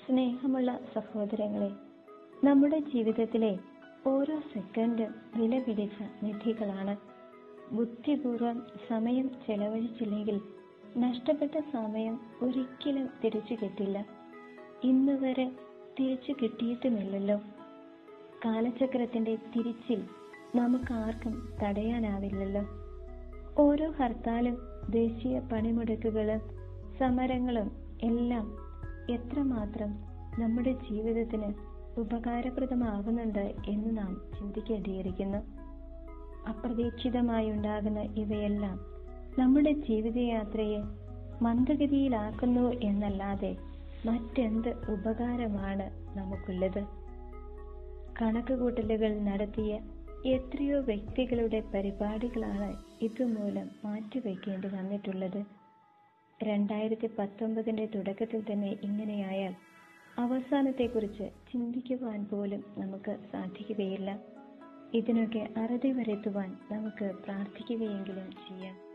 സ്നേഹമുള്ള സഹോദരങ്ങളെ നമ്മുടെ ജീവിതത്തിലെ ഓരോ സെക്കൻഡ് വില പിടിച്ച നിധികളാണ് ബുദ്ധിപൂർവം സമയം ചെലവഴിച്ചില്ലെങ്കിൽ നഷ്ടപ്പെട്ട സമയം ഒരിക്കലും തിരിച്ചു കിട്ടില്ല ഇന്ന് വരെ തിരിച്ചു കിട്ടിയിട്ടുമില്ലല്ലോ കാലചക്രത്തിന്റെ തിരിച്ചിൽ നമുക്കാർക്കും തടയാനാവില്ലല്ലോ ഓരോ ഹർത്താലും ദേശീയ പണിമുടക്കുകളും സമരങ്ങളും എല്ലാം എത്രമാത്രം നമ്മുടെ ജീവിതത്തിന് ഉപകാരപ്രദമാകുന്നുണ്ട് എന്ന് നാം ചിന്തിക്കേണ്ടിയിരിക്കുന്നു അപ്രതീക്ഷിതമായി ഉണ്ടാകുന്ന ഇവയെല്ലാം നമ്മുടെ ജീവിതയാത്രയെ മന്ദഗതിയിലാക്കുന്നു എന്നല്ലാതെ മറ്റെന്ത് ഉപകാരമാണ് നമുക്കുള്ളത് കണക്കുകൂട്ടലുകൾ നടത്തിയ എത്രയോ വ്യക്തികളുടെ പരിപാടികളാണ് ഇതുമൂലം മാറ്റിവെക്കേണ്ടി വന്നിട്ടുള്ളത് രണ്ടായിരത്തി പത്തൊമ്പതിന്റെ തുടക്കത്തിൽ തന്നെ ഇങ്ങനെയായാൽ അവസാനത്തെക്കുറിച്ച് ചിന്തിക്കുവാൻ പോലും നമുക്ക് സാധിക്കുകയില്ല ഇതിനൊക്കെ അറുതി വരുത്തുവാൻ നമുക്ക് പ്രാർത്ഥിക്കുകയെങ്കിലും ചെയ്യാം